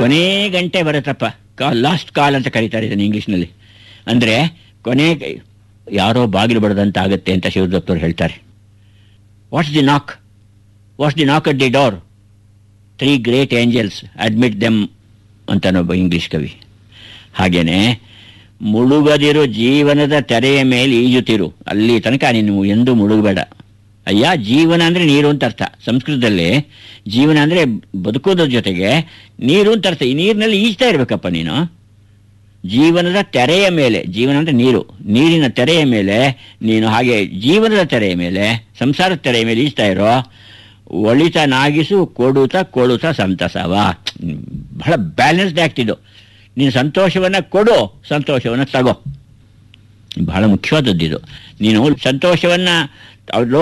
ಕೊನೆ ಗಂಟೆ ಬರುತ್ತಪ್ಪ ಕಾಲ್ ಲಾಸ್ಟ್ ಕಾಲ್ ಅಂತ ಕರೀತಾರೆ ಇದನ್ನು ಇಂಗ್ಲೀಷ್ನಲ್ಲಿ ಅಂದರೆ ಕೊನೆ ಗ- ಯಾರೋ ಬಾಗಿಲು ಬಡದಂತ ಆಗುತ್ತೆ ಅಂತ ಶಿವದತ್ತವ್ರು ಹೇಳ್ತಾರೆ what's the knock what's the knock at the door three great angels admit them ಅಂತಾನೊಬ್ಬ ಇಂಗ್ಲೀಷ್ ಕವಿ ಹಾಗೇನೆ ಮುಳುಗದಿರು ಜೀವನದ ತೆರೆಯ ಮೇಲೆ ಈಜುತ್ತಿರು ಅಲ್ಲಿ ತನಕ ನೀನು ಎಂದೂ ಮುಳುಗಬೇಡ ಅಯ್ಯ ಜೀವನ ಅಂದರೆ ನೀರು ಅಂತ ಅರ್ಥ ಸಂಸ್ಕೃತದಲ್ಲಿ ಜೀವನ ಅಂದರೆ ಬದುಕೋದ್ರ ಜೊತೆಗೆ ನೀರು ಅಂತ ಅರ್ಥ ಈ ನೀರಿನಲ್ಲಿ ಈಜ್ತಾ ಇರಬೇಕಪ್ಪ ನೀನು ಜೀವನದ ತೆರೆಯ ಮೇಲೆ ಜೀವನ ಅಂದರೆ ನೀರು ನೀರಿನ ತೆರೆಯ ಮೇಲೆ ನೀನು ಹಾಗೆ ಜೀವನದ ತೆರೆಯ ಮೇಲೆ ಸಂಸಾರದ ತೆರೆಯ ಮೇಲೆ ಈಜ್ತಾ ಇರೋ ಒಳಿತ ನಾಗಿಸು ಕೊಡುತ್ತ ಕೊಡುತ್ತ ಸಂತಸವ ಹ್ಮ್, ಬಹಳ ಬ್ಯಾಲೆನ್ಸ್ಡ್ ಆ್ಯಕ್ಟ್ ಇದು ನೀನು ಸಂತೋಷವನ್ನು ಕೊಡು ಸಂತೋಷವನ್ನು ತಗೋ ಬಹಳ ಮುಖ್ಯವಾದದ್ದು ಇದು ನೀನು ಸಂತೋಷವನ್ನು